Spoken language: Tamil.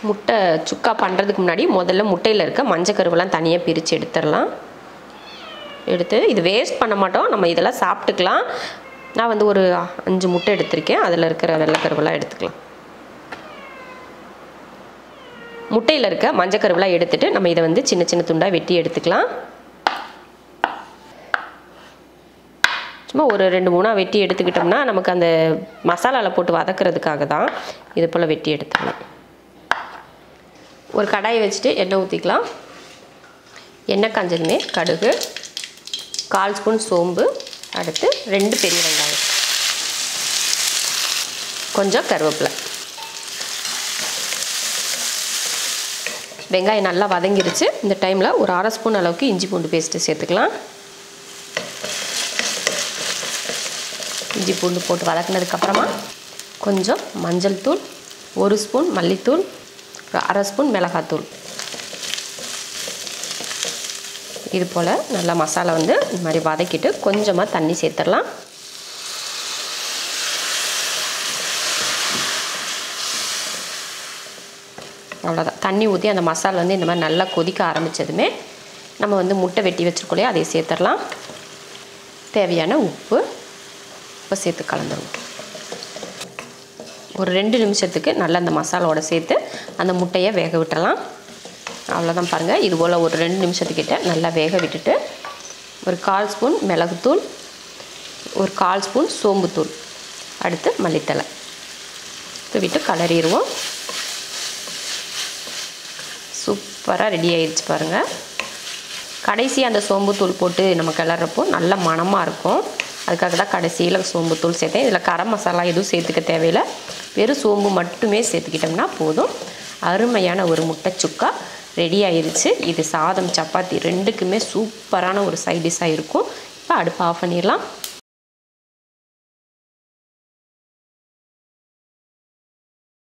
முட்டை சுக்கா பண்ணுறதுக்கு முன்னாடி முதல்ல முட்டையில் இருக்க மஞ்சள் கருவெல்லாம் தனியாக பிரித்து எடுத்துடலாம் எடுத்து இது வேஸ்ட் பண்ண மாட்டோம் நம்ம இதெல்லாம் சாப்பிட்டுக்கலாம் நான் வந்து ஒரு அஞ்சு முட்டை எடுத்திருக்கேன் அதில் இருக்கிற வெள்ளைக்கருவெல்லாம் எடுத்துக்கலாம் முட்டையில் இருக்க மஞ்சள் கருவெல்லாம் எடுத்துட்டு நம்ம இதை வந்து சின்ன சின்ன துண்டாக வெட்டி எடுத்துக்கலாம் சும்மா ஒரு ரெண்டு மூணாக வெட்டி எடுத்துக்கிட்டோம்னா நமக்கு அந்த மசாலாவில் போட்டு வதக்கிறதுக்காக தான் இது போல் வெட்டி எடுத்துக்கலாம் ஒரு கடாயை வச்சுட்டு எண்ணெய் ஊற்றிக்கலாம் எண்ணெய் காஞ்சதுமே கடுகு கால் ஸ்பூன் சோம்பு அடுத்து ரெண்டு பெரிய வெங்காயம் கொஞ்சம் கருவேப்பிலை வெங்காயம் நல்லா வதங்கிருச்சு இந்த டைமில் ஒரு அரை ஸ்பூன் அளவுக்கு இஞ்சி பூண்டு பேஸ்ட்டு சேர்த்துக்கலாம் இஞ்சி பூண்டு போட்டு வதக்குனதுக்கப்புறமா கொஞ்சம் மஞ்சள் தூள் ஒரு ஸ்பூன் மல்லித்தூள் ஒரு அரை ஸ்பூன் மிளகாத்தூள் இது போல் நல்லா மசாலா வந்து இந்த மாதிரி வதக்கிட்டு கொஞ்சமாக தண்ணி சேர்த்துடலாம் அவ்வளோதான் தண்ணி ஊற்றி அந்த மசாலா வந்து இந்த மாதிரி நல்லா கொதிக்க ஆரம்பித்ததுமே நம்ம வந்து முட்டை வெட்டி வச்சுருக்கோலையே அதை சேர்த்துடலாம் தேவையான உப்பு உப்பை சேர்த்து கலந்துருவோம் ஒரு ரெண்டு நிமிஷத்துக்கு நல்லா அந்த மசாலாவோட சேர்த்து அந்த முட்டையை வேக விட்டுறலாம் அவ்வளோதான் பாருங்கள் இது போல் ஒரு ரெண்டு நிமிஷத்துக்கிட்ட நல்லா வேக விட்டுட்டு ஒரு கால் ஸ்பூன் மிளகுத்தூள் ஒரு கால் ஸ்பூன் சோம்புத்தூள் அடுத்து மல்லித்தலை விட்டு கலரிடுவோம் சூப்பராக ரெடி ஆயிடுச்சு பாருங்கள் கடைசி அந்த சோம்புத்தூள் போட்டு நம்ம கிளறப்போ நல்ல மணமாக இருக்கும் அதுக்காக தான் கடைசியில் சோம்புத்தூள் சேர்த்தேன் இதில் கரம் மசாலா எதுவும் சேர்த்துக்க தேவையில்லை வெறும் சோம்பு மட்டுமே சேர்த்துக்கிட்டோம்னா போதும் அருமையான ஒரு முட்டை சுக்கா ரெடி ஆயிருச்சு இது சாதம் சப்பாத்தி ரெண்டுக்குமே சூப்பரான ஒரு சைட் டிஷ்ஷாக இருக்கும் இப்போ அடுப்பு ஆஃப் பண்ணிடலாம்